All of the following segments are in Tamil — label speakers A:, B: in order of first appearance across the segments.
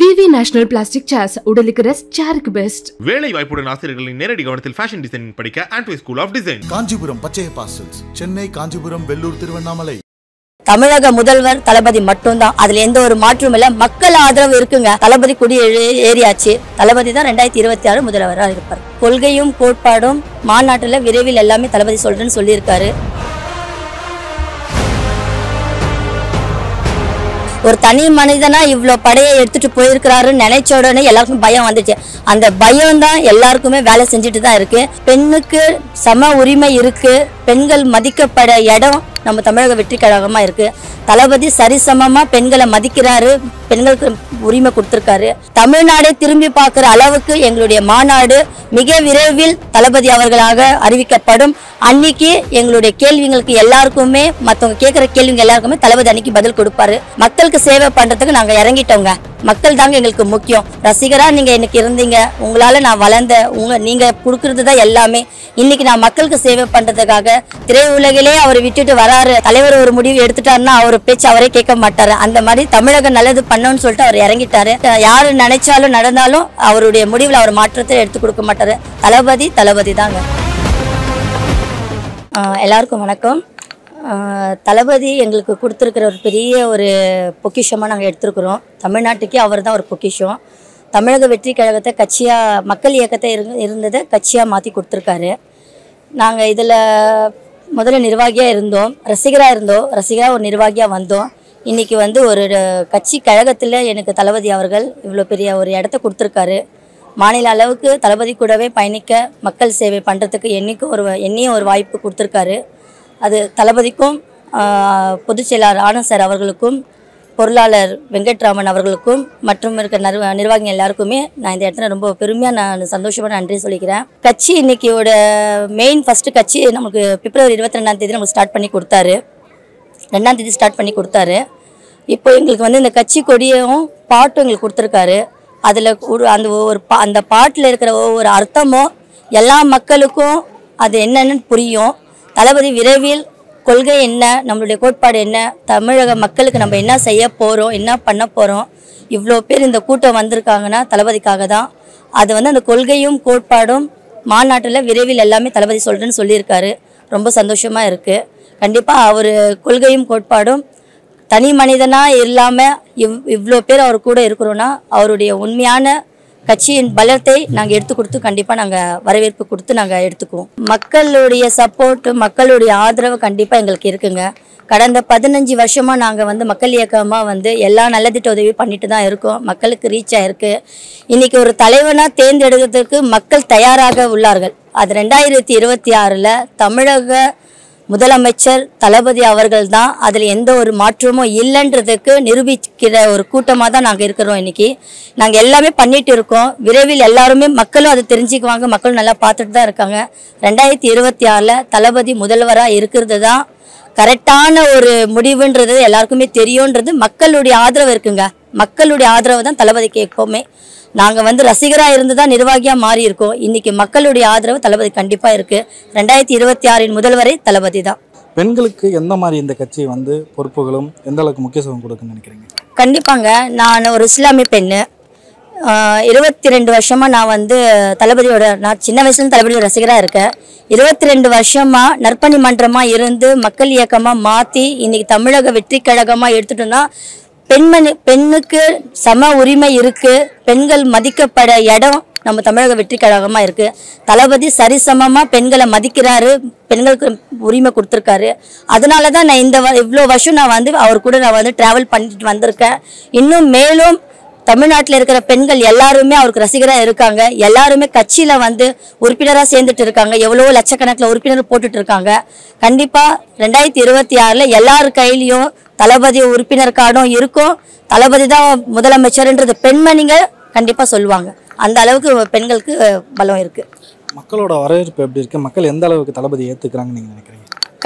A: விவி நேஷனல் பிளாஸ்டிக் சேர்ஸ் உடலுக்கு ரெஸ்ட் சேருக்கு பெஸ்ட்
B: வேலை வாய்ப்புடன் ஆசிரியர்களின் நேரடி கவனத்தில் ஃபேஷன் டிசைனிங் படிக்க ஆண்ட்வே ஸ்கூல் ஆஃப் டிசைன்
C: காஞ்சிபுரம் பச்சைய பாசல்ஸ் சென்னை காஞ்சிபுரம் வெள்ளூர் திருவண்ணாமலை
D: தமிழக முதல்வர் தளபதி மட்டும்தான் அதுல எந்த ஒரு மாற்றமும் இல்ல மக்கள் ஆதரவு இருக்குங்க தளபதி குடி ஏறி- ஏறியாச்சு தளபதி தான் ரெண்டாயிரத்தி இருபத்தி ஆறு முதல்வராக இருப்பார் கொள்கையும் கோட்பாடும் மாநாட்டுல விரைவில் எல்லாமே தளபதி சொல்றேன்னு சொல்லியிருக்காரு ஒரு தனி மனிதனா இவ்ளோ படையை எடுத்துட்டு போயிருக்கிறாருன்னு நினைச்ச உடனே எல்லாருக்கும் பயம் வந்துச்சு அந்த பயம் தான் எல்லாருக்குமே வேலை செஞ்சுட்டு தான் இருக்கு பெண்ணுக்கு சம உரிமை இருக்கு பெண்கள் மதிக்கப்பட இடம் நம்ம தமிழக வெற்றி கழகமா இருக்கு தளபதி சரிசமமா பெண்களை மதிக்கிறாரு பெண்களுக்கு உரிமை கொடுத்திருக்காரு தமிழ்நாடே திரும்பி பார்க்கிற அளவுக்கு எங்களுடைய மாநாடு மிக விரைவில் தளபதி அவர்களாக அறிவிக்கப்படும் அன்னைக்கு எங்களுடைய கேள்விங்களுக்கு எல்லாருக்குமே மத்தவங்க கேட்கிற கேள்விங்க எல்லாருக்குமே தளபதி அன்னைக்கு பதில் கொடுப்பாரு மக்களுக்கு சேவை பண்றதுக்கு நாங்க இறங்கிட்டோங்க மக்கள் தாங்க எங்களுக்கு முக்கியம் ரசிகரா நீங்க எனக்கு இருந்தீங்க உங்களால நான் வளர்ந்த உங்க நீங்க கொடுக்கறது தான் எல்லாமே இன்னைக்கு நான் மக்களுக்கு சேவை பண்றதுக்காக திரையுலகிலே அவர் விட்டுட்டு வராரு தலைவர் ஒரு முடிவு எடுத்துட்டாருன்னா அவர் பேச்சு அவரே கேட்க மாட்டாரு அந்த மாதிரி தமிழக நல்லது பண்ணணும்னு சொல்லிட்டு அவர் இறங்கிட்டாரு அஹ் யாரு நினைச்சாலும் நடந்தாலும் அவருடைய முடிவுல அவர் மாற்றத்தை எடுத்து கொடுக்க மாட்டாரு தளபதி தளபதி தாங்க ஆஹ் எல்லாருக்கும் வணக்கம் ஆஹ் தளபதி எங்களுக்கு கொடுத்துருக்கிற ஒரு பெரிய ஒரு பொக்கிஷமாக நாங்கள் எடுத்திருக்கிறோம் தமிழ்நாட்டுக்கே அவர் தான் ஒரு பொக்கிஷம் தமிழக வெற்றி கழகத்தை கட்சியாக மக்கள் இயக்கத்தை இரு இருந்ததை கட்சியாக மாற்றி கொடுத்துருக்காரு நாங்கள் இதில் முதல்ல நிர்வாகியாக இருந்தோம் ரசிகராக இருந்தோம் ரசிகராக ஒரு நிர்வாகியாக வந்தோம் இன்றைக்கி வந்து ஒரு கட்சி கழகத்தில் எனக்கு தளபதி அவர்கள் இவ்வளோ பெரிய ஒரு இடத்த கொடுத்துருக்காரு மாநில அளவுக்கு தளபதி கூடவே பயணிக்க மக்கள் சேவை பண்ணுறதுக்கு என்னைக்கும் ஒரு என்னையும் ஒரு வாய்ப்பு கொடுத்துருக்காரு அது தளபதிக்கும் ஆஹ், பொதுச் செயலாளர் ஆனந்த் சார் அவர்களுக்கும் பொருளாளர் வெங்கட்ராமன் அவர்களுக்கும் மற்றும் இருக்க நிர்வ நிர்வாகிகள் எல்லாருக்குமே நான் இந்த இடத்துல ரொம்ப பெருமையாக நான் சந்தோஷமாக நன்றி சொல்லிக்கிறேன் கட்சி இன்னைக்கியோட மெயின் ஃபஸ்ட்டு கட்சி நமக்கு பிப்ரவரி இருபத்தி ரெண்டாம் தேதி நமக்கு ஸ்டார்ட் பண்ணி கொடுத்தாரு ரெண்டாம் தேதி ஸ்டார்ட் பண்ணி கொடுத்தாரு இப்போ எங்களுக்கு வந்து இந்த கட்சி கொடியும் பாட்டும் எங்களுக்கு கொடுத்துருக்காரு அதில் ஒரு அந்த ஒவ்வொரு பா அந்த பாட்டில் இருக்கிற ஒவ்வொரு அர்த்தமும் எல்லா மக்களுக்கும் அது என்னன்னு புரியும் தளபதி விரைவில் கொள்கை என்ன நம்மளுடைய கோட்பாடு என்ன தமிழக மக்களுக்கு நம்ம என்ன செய்ய போகிறோம் என்ன பண்ண போகிறோம் இவ்வளோ பேர் இந்த கூட்டம் வந்திருக்காங்கன்னா தளபதிக்காக தான் அது வந்து அந்த கொள்கையும் கோட்பாடும் மாநாட்டில் விரைவில் எல்லாமே தளபதி சொல்கிறேன்னு சொல்லியிருக்காரு ரொம்ப சந்தோஷமாக இருக்குது கண்டிப்பாக அவர் கொள்கையும் கோட்பாடும் தனி மனிதனாக இல்லாமல் இவ் இவ்வளோ பேர் அவர் கூட இருக்கிறோன்னா அவருடைய உண்மையான கட்சியின் பலத்தை நாங்கள் எடுத்து கொடுத்து கண்டிப்பாக நாங்கள் வரவேற்பு கொடுத்து நாங்கள் எடுத்துக்குவோம் மக்களுடைய சப்போர்ட் மக்களுடைய ஆதரவு கண்டிப்பாக எங்களுக்கு இருக்குங்க கடந்த பதினஞ்சு வருஷமாக நாங்கள் வந்து மக்கள் இயக்கமாக வந்து எல்லா நலத்திட்ட உதவி பண்ணிட்டு தான் இருக்கோம் மக்களுக்கு ரீச் ஆயிருக்கு இன்னைக்கு ஒரு தலைவனாக தேர்ந்தெடுக்கிறதுக்கு மக்கள் தயாராக உள்ளார்கள் அது ரெண்டாயிரத்தி இருபத்தி ஆறில் தமிழக முதலமைச்சர் தளபதி அவர்கள் தான் அதில் எந்த ஒரு மாற்றமும் இல்லைன்றதுக்கு நிரூபிக்கிற ஒரு கூட்டமாக தான் நாங்கள் இருக்கிறோம் இன்னைக்கு நாங்கள் எல்லாமே பண்ணிட்டு இருக்கோம் விரைவில் எல்லாருமே மக்களும் அதை தெரிஞ்சுக்குவாங்க மக்களும் நல்லா பார்த்துட்டு தான் இருக்காங்க ரெண்டாயிரத்தி இருபத்தி ஆறில் தளபதி முதல்வராக இருக்கிறது தான் கரெக்டான ஒரு முடிவுன்றது எல்லாருக்குமே தெரியுன்றது மக்களுடைய ஆதரவு இருக்குங்க மக்களுடைய ஆதரவு தான் தளபதிக்கு எப்போவுமே நாங்கள் வந்து ரசிகராக இருந்து தான் நிர்வாகியாக மாறி இருக்கோம் இன்னைக்கு மக்களுடைய ஆதரவு தளபதி கண்டிப்பாக இருக்குது ரெண்டாயிரத்தி இருபத்தி ஆறின் முதல்வரை தளபதி தான்
E: பெண்களுக்கு எந்த மாதிரி இந்த கட்சி வந்து பொறுப்புகளும் எந்த அளவுக்கு முக்கியத்துவம் கொடுக்குன்னு நினைக்கிறீங்க
D: கண்டிப்பாங்க நான் ஒரு இஸ்லாமிய பெண்ணு இருபத்தி ரெண்டு வருஷமாக நான் வந்து தளபதியோட நான் சின்ன வயசுல தளபதியோட ரசிகராக இருக்கேன் இருபத்தி ரெண்டு வருஷமாக நற்பணி மன்றமாக இருந்து மக்கள் இயக்கமாக மாற்றி இன்னைக்கு தமிழக வெற்றி கழகமாக எடுத்துட்டோம்னா பெண்மணி பெண்ணுக்கு சம உரிமை இருக்குது பெண்கள் மதிக்கப்பட இடம் நம்ம தமிழக வெற்றி கழகமாக இருக்குது தளபதி சரிசமமாக பெண்களை மதிக்கிறாரு பெண்களுக்கு உரிமை கொடுத்துருக்காரு அதனால தான் நான் இந்த இவ்வளோ வருஷம் நான் வந்து அவர் கூட நான் வந்து ட்ராவல் பண்ணிட்டு வந்திருக்கேன் இன்னும் மேலும் தமிழ்நாட்டில் இருக்கிற பெண்கள் எல்லாருமே அவருக்கு ரசிகராக இருக்காங்க எல்லாருமே கட்சியில் வந்து உறுப்பினராக சேர்ந்துட்டு இருக்காங்க எவ்வளோ லட்சக்கணக்கில் உறுப்பினர் போட்டுட்டு இருக்காங்க கண்டிப்பாக ரெண்டாயிரத்தி இருபத்தி ஆறில் எல்லார் கையிலையும் தளபதி உறுப்பினர் கார்டும் இருக்கும் தளபதி தான் முதலமைச்சர்ன்றது பெண்மணிங்க கண்டிப்பாக சொல்லுவாங்க அந்த அளவுக்கு பெண்களுக்கு அஹ், பலம் இருக்குது
E: மக்களோட வரவேற்பு எப்படி இருக்கு மக்கள் எந்த அளவுக்கு தளபதி ஏத்துக்கிறாங்கன்னு நீங்க நினைக்கிறீங்க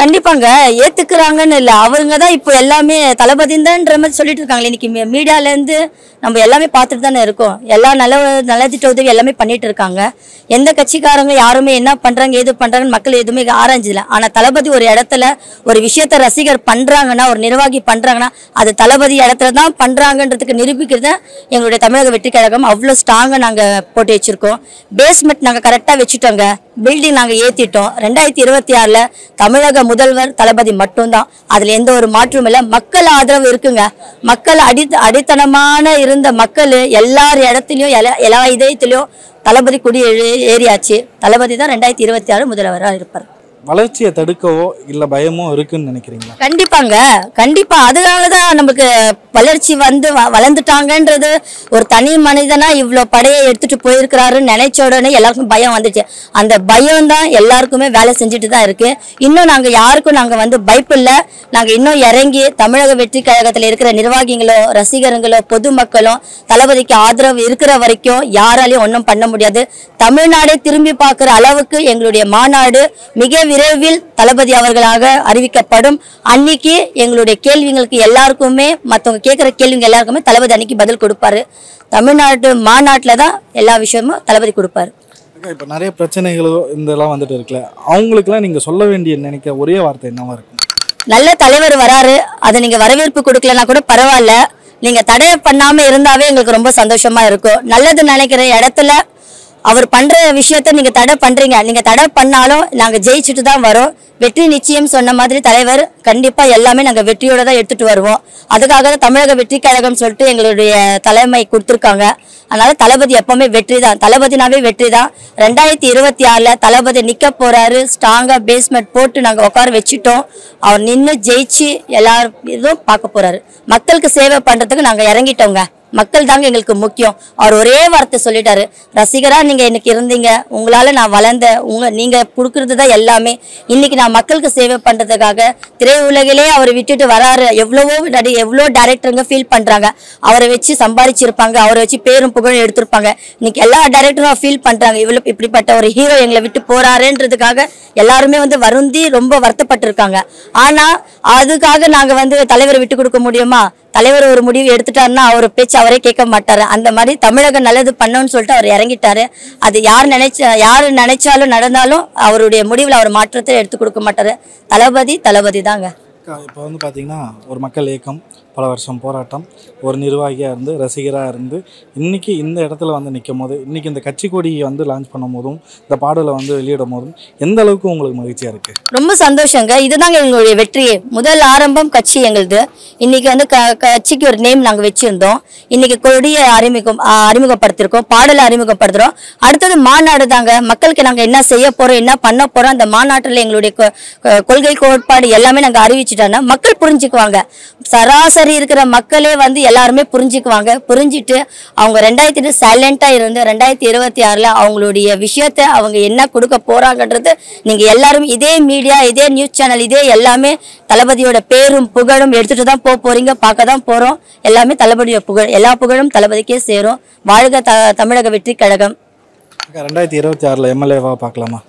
D: கண்டிப்பாங்க ஏத்துக்கிறாங்கன்னு இல்லை அவங்க தான் இப்போ எல்லாமே தளபதிந்தான்ற மாதிரி சொல்லிட்டு இருக்காங்களே இன்னைக்கு மீ- மீடியால இருந்து நம்ம எல்லாமே பார்த்துட்டு தானே இருக்கோம் எல்லா நல்ல நலத்திட்ட உதவி எல்லாமே பண்ணிட்டு இருக்காங்க எந்த கட்சிக்காரங்க யாருமே என்ன பண்றாங்க ஏது பண்றாங்கன்னு மக்கள் எதுவுமே ஆராய்ஞ்சல ஆனா தளபதி ஒரு இடத்துல ஒரு விஷயத்த ரசிகர் பண்றாங்கன்னா ஒரு நிர்வாகி பண்றாங்கன்னா அது தளபதி இடத்துல தான் பண்றாங்கன்றதுக்கு நிரூபிக்கிறது எங்களுடைய தமிழக வெற்றி கழகம் அவ்வளோ ஸ்ட்ராங்கா நாங்க போட்டு வச்சிருக்கோம் பேஸ்மெண்ட் நாங்க கரெக்டா வச்சுட்டோங்க பில்டிங் நாங்க ஏத்திட்டோம் ரெண்டாயிரத்தி இருபத்தி ஆறுல தமிழக முதல்வர் தளபதி மட்டும்தான் அதுல எந்த ஒரு மாற்றமும் இல்லை மக்கள் ஆதரவு இருக்குங்க மக்கள் அடி அடித்தனமான இருந்த மக்கள் எல்லார் இடத்துலயும் எல்லா எல்லா இதயத்திலயும் தளபதி குடி ஏறி- ஏறியாச்சு தளபதி தான் ரெண்டாயிரத்தி இருபத்தி ஆறு முதல்வராக இருப்பார்
E: வளர்ச்சியை தடுக்கவோ இல்லை பயமோ இருக்குன்னு நினைக்கிறீங்களா
D: கண்டிப்பாங்க கண்டிப்பா அதனாலதான் நமக்கு வளர்ச்சி வந்து வ- வளர்ந்துட்டாங்கன்றது ஒரு தனி மனிதனா இவ்வளோ படையை எடுத்துட்டு போயிருக்கிறாருன்னு நினைச்ச உடனே எல்லாருக்கும் பயம் வந்துச்சு அந்த பயம் தான் எல்லாருக்குமே வேலை செஞ்சுட்டு தான் இருக்கு இன்னும் நாங்க யாருக்கும் நாங்க வந்து பயப்பில்ல நாங்க இன்னும் இறங்கி தமிழக வெற்றி கழகத்துல இருக்கிற நிர்வாகிகளோ ரசிகர்களோ பொதுமக்களும் தளபதிக்கு ஆதரவு இருக்கிற வரைக்கும் யாராலையும் ஒன்றும் பண்ண முடியாது தமிழ்நாடே திரும்பி பார்க்குற அளவுக்கு எங்களுடைய மாநாடு மிக விரைவில் தளபதி அவர்களாக அறிவிக்கப்படும் அன்னைக்கு எங்களுடைய கேள்விங்களுக்கு எல்லாருக்குமே மற்றவங்க கேட்குற கேள்விங்க எல்லாருக்குமே தளபதி அன்னைக்கு பதில் கொடுப்பாரு தமிழ்நாடு மாநாட்டில் தான் எல்லா விஷயமும் தளபதி கொடுப்பாரு
E: அக்கா இப்போ நிறைய பிரச்சனைகளோ இதெல்லாம் வந்துட்டு இருக்குல்ல அவங்களுக்குலாம் நீங்கள் சொல்ல வேண்டிய நினைக்க ஒரே வார்த்தை என்னவா இருக்கும்
D: நல்ல தலைவர் வராரு அதை நீங்க வரவேற்பு கொடுக்கலனா கூட பரவாயில்ல நீங்க தடை பண்ணாம இருந்தாவே எங்களுக்கு ரொம்ப சந்தோஷமா இருக்கும் நல்லது நினைக்கிற இடத்துல அவர் பண்ற விஷயத்த நீங்க தடை பண்றீங்க நீங்க தடை பண்ணாலும் நாங்க ஜெயிச்சுட்டு தான் வரோம் வெற்றி நிச்சயம் சொன்ன மாதிரி தலைவர் கண்டிப்பா எல்லாமே நாங்க வெற்றியோட தான் எடுத்துட்டு வருவோம் அதுக்காக தான் தமிழக வெற்றி கழகம் சொல்லிட்டு எங்களுடைய தலைமை கொடுத்துருக்காங்க அதனால தளபதி எப்பவுமே வெற்றி தான் தளபதினாவே வெற்றி தான் ரெண்டாயிரத்தி இருபத்தி ஆறுல தளபதி நிக்க போறாரு ஸ்ட்ராங்கா பேஸ்மெண்ட் போட்டு நாங்க உட்கார வச்சுட்டோம் அவர் நின்று ஜெயிச்சு எல்லாரும் இதுவும் பார்க்க போறாரு மக்களுக்கு சேவை பண்றதுக்கு நாங்க இறங்கிட்டோங்க மக்கள் தாங்க எங்களுக்கு முக்கியம் அவர் ஒரே வார்த்தை சொல்லிட்டாரு ரசிகரா நீங்க இன்னைக்கு இருந்தீங்க உங்களால நான் வளர்ந்த உங்க நீங்க கொடுக்கறது தான் எல்லாமே இன்னைக்கு நான் மக்களுக்கு சேவை பண்றதுக்காக திரையுலகிலே அவர் விட்டுட்டு வராரு எவ்வளவோ நடி எவ்வளோ டேரக்டருங்க ஃபீல் பண்றாங்க அவரை வச்சு சம்பாதிச்சிருப்பாங்க அவரை வச்சு பேரும் புகழும் எடுத்திருப்பாங்க இன்னைக்கு எல்லா டேரக்டரும் ஃபீல் பண்றாங்க இவ்வளவு இப்படிப்பட்ட ஒரு ஹீரோ எங்களை விட்டு போறாருன்றதுக்காக எல்லாருமே வந்து வருந்தி ரொம்ப வருத்தப்பட்டிருக்காங்க ஆனா அதுக்காக நாங்க வந்து தலைவரை விட்டு கொடுக்க முடியுமா தலைவர் ஒரு முடிவு எடுத்துட்டாருன்னா அவர் பேச்சு அவரே கேட்க மாட்டாரு அந்த மாதிரி தமிழகம் நல்லது பண்ணணும்னு சொல்லிட்டு அவர் இறங்கிட்டாரு அது யார் நினைச்ச யார் நினைச்சாலும் நடந்தாலும் அவருடைய முடிவில் அவர் மாற்றத்தை எடுத்து கொடுக்க மாட்டாரு தளபதி தளபதி தாங்க
E: அக்கா இப்போ வந்து பார்த்தீங்கன்னா ஒரு மக்கள் இயக்கம் பல வருஷம் போராட்டம் ஒரு நிர்வாகியாக இருந்து ரசிகராக இருந்து இன்னைக்கு இந்த இடத்துல வந்து நிற்கும் போது இன்னைக்கு இந்த கட்சி கொடியை வந்து லான்ச் பண்ணும் போதும் இந்த பாடலை வந்து வெளியிடும் போதும் எந்த அளவுக்கு உங்களுக்கு மகிழ்ச்சியாக இருக்குது
D: ரொம்ப சந்தோஷங்க இதுதாங்க எங்களுடைய வெற்றியே முதல் ஆரம்பம் கட்சி எங்களுது இன்னைக்கு வந்து க கட்சிக்கு ஒரு நேம் நாங்கள் வச்சிருந்தோம் இன்னைக்கு கொடியை அறிமுகம் ஆ, அறிமுகப்படுத்திருக்கோம் பாடலை அறிமுகப்படுத்துறோம் அடுத்தது மாநாடு தாங்க மக்களுக்கு நாங்கள் என்ன செய்ய போறோம் என்ன பண்ண போறோம் அந்த மாநாட்டில் எங்களுடைய கொ- கொ- கொள்கை கோட்பாடு எல்லாமே நாங்கள் அறிவிச்சிட்டோம்னா மக்கள் புரிஞ்சுக்குவாங்க சராசரி இருக்கிற மக்களே வந்து எல்லாருமே புரிஞ்சுக்குவாங்க புரிஞ்சிட்டு அவங்க ரெண்டாயிரத்தி சைலண்டா இருந்து ரெண்டாயிரத்தி இருபத்தி ஆறுல அவங்களுடைய விஷயத்த அவங்க என்ன கொடுக்க போறாங்கன்றது நீங்க எல்லாரும் இதே மீடியா இதே நியூஸ் சேனல் இதே எல்லாமே தளபதியோட பேரும் புகழும் எடுத்துட்டு தான் போக போறீங்க பார்க்க தான் போறோம் எல்லாமே தளபதியோட புகழ் எல்லா புகழும் தளபதிக்கே சேரும் வாழ்க த தமிழக வெற்றி கழகம்
E: அக்கா ரெண்டாயிரத்தி இருபத்தி ஆறில் எம்எல்ஏவாக பார்க்கலாமா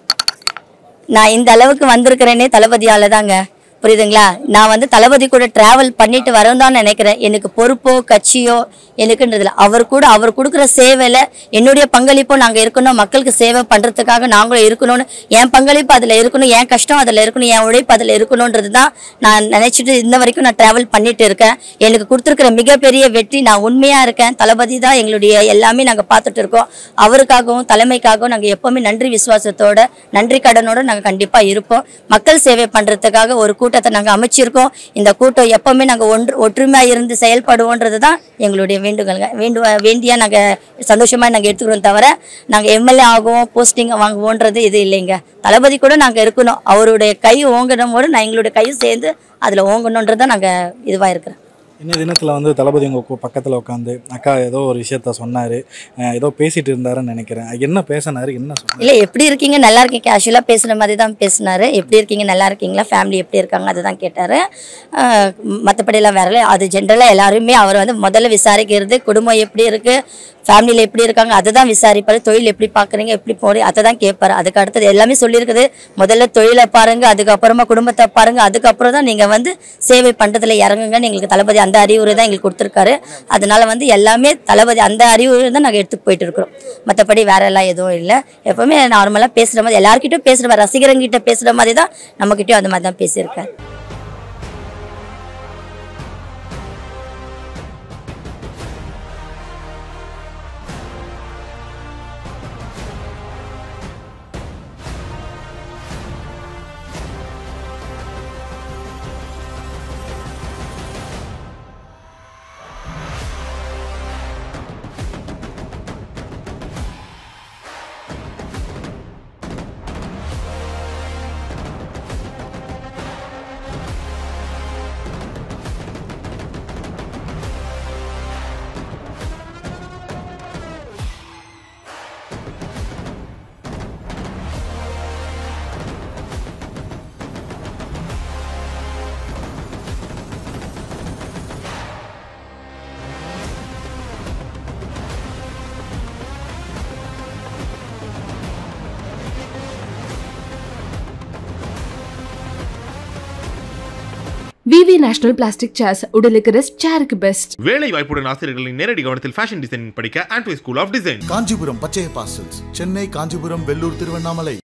D: நான் இந்த அளவுக்கு வந்திருக்கிறேனே தளபதியால தாங்க புரியுதுங்களா நான் வந்து தளபதி கூட டிராவல் பண்ணிட்டு வரேன் தான் நினைக்கிறேன் எனக்கு பொறுப்போ கட்சியோ எனக்குன்றதுல அவர் கூட அவர் கொடுக்குற சேவையில என்னுடைய பங்களிப்போ நாங்க இருக்கணும் மக்களுக்கு சேவை பண்றதுக்காக நாங்களும் இருக்கணும்னு என் பங்களிப்பு அதுல இருக்கணும் என் கஷ்டம் அதுல இருக்கணும் என் உழைப்பு அதுல இருக்கணும்ன்றது தான் நான் நினைச்சிட்டு இந்த வரைக்கும் நான் டிராவல் பண்ணிட்டு இருக்கேன் எனக்கு கொடுத்துருக்கிற மிகப்பெரிய வெற்றி நான் உண்மையா இருக்கேன் தளபதி தான் எங்களுடைய எல்லாமே நாங்க பார்த்துட்டு இருக்கோம் அவருக்காகவும் தலைமைக்காகவும் நாங்க எப்பவுமே நன்றி விசுவாசத்தோட நன்றி கடனோட நாங்க கண்டிப்பா இருப்போம் மக்கள் சேவை பண்றதுக்காக ஒரு கூட்டத்தை நாங்க அமைச்சிருக்கோம் இந்த கூட்டம் எப்பவுமே நாங்க ஒன்று ஒற்றுமையா இருந்து செயல்படுவோன்றது தான் எங்களுடைய வேண்டுகோள்ங்க வேண்டு வேண்டியா நாங்க சந்தோஷமா நாங்க எடுத்துக்கிறோம் தவிர நாங்க எம்எல்ஏ ஆகுவோம் போஸ்டிங் வாங்குவோன்றது இது இல்லைங்க தளபதி கூட நாங்க இருக்கணும் அவருடைய கை ஓங்கணும் போது நான் எங்களுடைய கையும் சேர்ந்து அதுல ஓங்கணுன்றதை நாங்க இதுவா இருக்கிறேன்
E: இன்னைய தினத்தில் வந்து தளபதி உங்கள் பக்கத்தில் உட்காந்து அக்கா ஏதோ ஒரு விஷயத்த சொன்னார் ஏதோ பேசிட்டு இருந்தாருன்னு நினைக்கிறேன் என்ன பேசினாரு என்ன சொன்னார்
D: இல்லை எப்படி இருக்கீங்க நல்லா இருக்கீங்க கேஷுவலாக பேசுகிற மாதிரி தான் பேசினாரு எப்படி இருக்கீங்க நல்லா இருக்கீங்களா ஃபேமிலி எப்படி இருக்காங்க அதுதான் கேட்டார் மற்றபடியெல்லாம் வேற இல்லை. அது ஜென்ரலாக எல்லாருமே அவர் வந்து முதல்ல விசாரிக்கிறது குடும்பம் எப்படி இருக்குது ஃபேமிலியில் எப்படி இருக்காங்க அதை தான் விசாரிப்பார் தொழில் எப்படி பார்க்குறீங்க எப்படி போகிறீங்க அதை தான் கேட்பாரு அதுக்கு அடுத்தது எல்லாமே சொல்லியிருக்குது முதல்ல தொழிலை பாருங்க அதுக்கப்புறமா குடும்பத்தை பாருங்க அதுக்கப்புறம் தான் நீங்கள் வந்து சேவை பண்ணுறதுல இறங்குங்கன்னு எங்களுக்கு தளபதி அந்த அறிவுரை தான் எங்களுக்கு கொடுத்துருக்காரு அதனால வந்து எல்லாமே தளபதி அந்த அறிவுரை தான் நாங்கள் எடுத்து போயிட்டு இருக்கிறோம் மற்றபடி வேற எல்லாம் எதுவும் இல்லை எப்பவுமே நார்மலாக பேசுகிற மாதிரி எல்லாருக்கிட்டும் பேசுகிற மாதிரி ரசிகரங்கிட்ட பேசுகிற மாதிரி தான் நம்மக்கிட்டையும் அந்த மாதிரி தான் பேசியிருக்காரு
A: விவி நேஷனல் பிளாஸ்டிக் சேர்ஸ் உடலுக்கு ரெஸ்ட் சேருக்கு பெஸ்ட்
B: வேலை வாய்ப்புடன் ஆசிரியர்களின் நேரடி கவனத்தில் ஃபேஷன் டிசைனிங் படிக்க ஆண்ட்வே ஸ்கூல் ஆஃப் டிசைன்
C: காஞ்சிபுரம் பச்சைய பாசல்ஸ் சென்னை காஞ்சிபுரம் வெள்ளூர் திருவண்ணாமலை